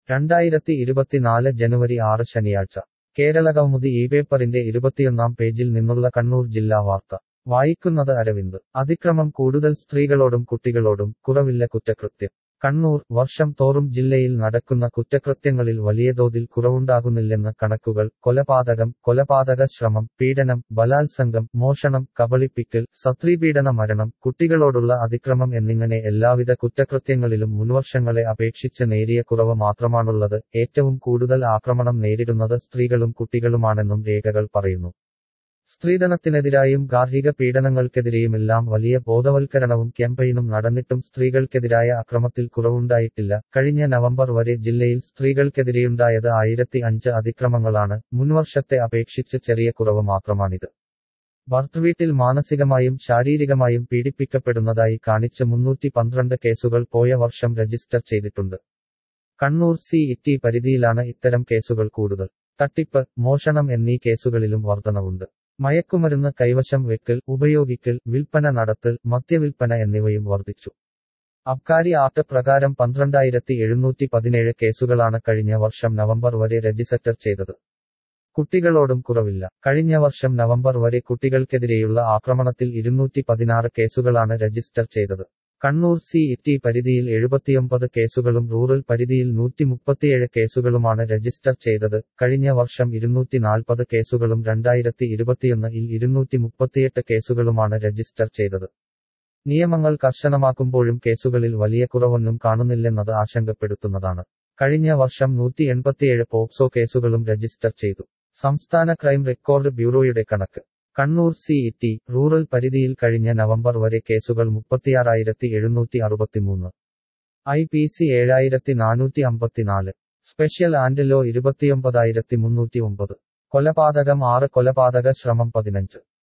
രണ്ടായിരത്തി ഇരുപത്തിനാല് ജനുവരി ആറ് ശനിയാഴ്ച കേരളകൗമുദി ഈ പേപ്പറിന്റെ ഇരുപത്തിയൊന്നാം പേജിൽ നിന്നുള്ള കണ്ണൂർ ജില്ലാ വാർത്ത വായിക്കുന്നത് അരവിന്ദ് അതിക്രമം കൂടുതൽ സ്ത്രീകളോടും കുട്ടികളോടും കുറവില്ല കുറ്റകൃത്യം കണ്ണൂർ വർഷം തോറും ജില്ലയിൽ നടക്കുന്ന കുറ്റകൃത്യങ്ങളിൽ വലിയ തോതിൽ കുറവുണ്ടാകുന്നില്ലെന്ന് കണക്കുകൾ കൊലപാതകം കൊലപാതക ശ്രമം പീഡനം ബലാത്സംഗം മോഷണം കബളിപ്പിക്കൽ സത്രീപീഡന മരണം കുട്ടികളോടുള്ള അതിക്രമം എന്നിങ്ങനെ എല്ലാവിധ കുറ്റകൃത്യങ്ങളിലും മുൻവർഷങ്ങളെ അപേക്ഷിച്ച് നേരിയ കുറവ് മാത്രമാണുള്ളത് ഏറ്റവും കൂടുതൽ ആക്രമണം നേരിടുന്നത് സ്ത്രീകളും കുട്ടികളുമാണെന്നും രേഖകൾ പറയുന്നു സ്ത്രീധനത്തിനെതിരായും ഗാർഹിക പീഡനങ്ങൾക്കെതിരെയുമെല്ലാം വലിയ ബോധവൽക്കരണവും ക്യാമ്പയിനും നടന്നിട്ടും സ്ത്രീകൾക്കെതിരായ അക്രമത്തിൽ കുറവുണ്ടായിട്ടില്ല കഴിഞ്ഞ നവംബർ വരെ ജില്ലയിൽ സ്ത്രീകൾക്കെതിരെയുണ്ടായത് ആയിരത്തി അഞ്ച് അതിക്രമങ്ങളാണ് മുൻവർഷത്തെ അപേക്ഷിച്ച് ചെറിയ കുറവ് മാത്രമാണിത് ഭർത്തൃവീട്ടിൽ മാനസികമായും ശാരീരികമായും പീഡിപ്പിക്കപ്പെടുന്നതായി കാണിച്ച് മുന്നൂറ്റി പന്ത്രണ്ട് കേസുകൾ പോയ വർഷം രജിസ്റ്റർ ചെയ്തിട്ടുണ്ട് കണ്ണൂർ സി ഇറ്റി പരിധിയിലാണ് ഇത്തരം കേസുകൾ കൂടുതൽ തട്ടിപ്പ് മോഷണം എന്നീ കേസുകളിലും വർധനവുണ്ട് മയക്കുമരുന്ന് കൈവശം വെക്കൽ ഉപയോഗിക്കൽ വിൽപ്പന നടത്തൽ മദ്യവിൽപ്പന എന്നിവയും വർദ്ധിച്ചു അബ്കാരി ആക്ട് പ്രകാരം പന്ത്രണ്ടായിരത്തി എഴുന്നൂറ്റി പതിനേഴ് കേസുകളാണ് കഴിഞ്ഞ വർഷം നവംബർ വരെ രജിസ്റ്റർ ചെയ്തത് കുട്ടികളോടും കുറവില്ല കഴിഞ്ഞ വർഷം നവംബർ വരെ കുട്ടികൾക്കെതിരെയുള്ള ആക്രമണത്തിൽ ഇരുന്നൂറ്റി പതിനാറ് കേസുകളാണ് രജിസ്റ്റർ ചെയ്തത് കണ്ണൂർ സി ഇറ്റി പരിധിയിൽ എഴുപത്തിയൊമ്പത് കേസുകളും റൂറൽ പരിധിയിൽ നൂറ്റി മുപ്പത്തിയേഴ് കേസുകളുമാണ് രജിസ്റ്റർ ചെയ്തത് കഴിഞ്ഞ വർഷം ഇരുന്നൂറ്റി നാൽപ്പത് കേസുകളും രണ്ടായിരത്തി ഇരുപത്തിയൊന്നിൽ ഇരുന്നൂറ്റി മുപ്പത്തിയെട്ട് കേസുകളുമാണ് രജിസ്റ്റർ ചെയ്തത് നിയമങ്ങൾ കർശനമാക്കുമ്പോഴും കേസുകളിൽ വലിയ കുറവൊന്നും കാണുന്നില്ലെന്നത് ആശങ്കപ്പെടുത്തുന്നതാണ് കഴിഞ്ഞ വർഷം നൂറ്റി എൺപത്തിയേഴ് പോക്സോ കേസുകളും രജിസ്റ്റർ ചെയ്തു സംസ്ഥാന ക്രൈം റെക്കോർഡ് ബ്യൂറോയുടെ കണക്ക് കണ്ണൂർ സി ഇറ്റി റൂറൽ പരിധിയിൽ കഴിഞ്ഞ നവംബർ വരെ കേസുകൾ മുപ്പത്തിയാറായിരത്തി എഴുന്നൂറ്റി അറുപത്തിമൂന്ന് ഐ പി സി ഏഴായിരത്തി നാനൂറ്റി അമ്പത്തിനാല് സ്പെഷ്യൽ ആൻഡ് ലോ ഇരുപത്തിയൊമ്പതായിരത്തി മുന്നൂറ്റി ഒമ്പത് കൊലപാതകം ആറ് കൊലപാതക ശ്രമം പതിനഞ്ച്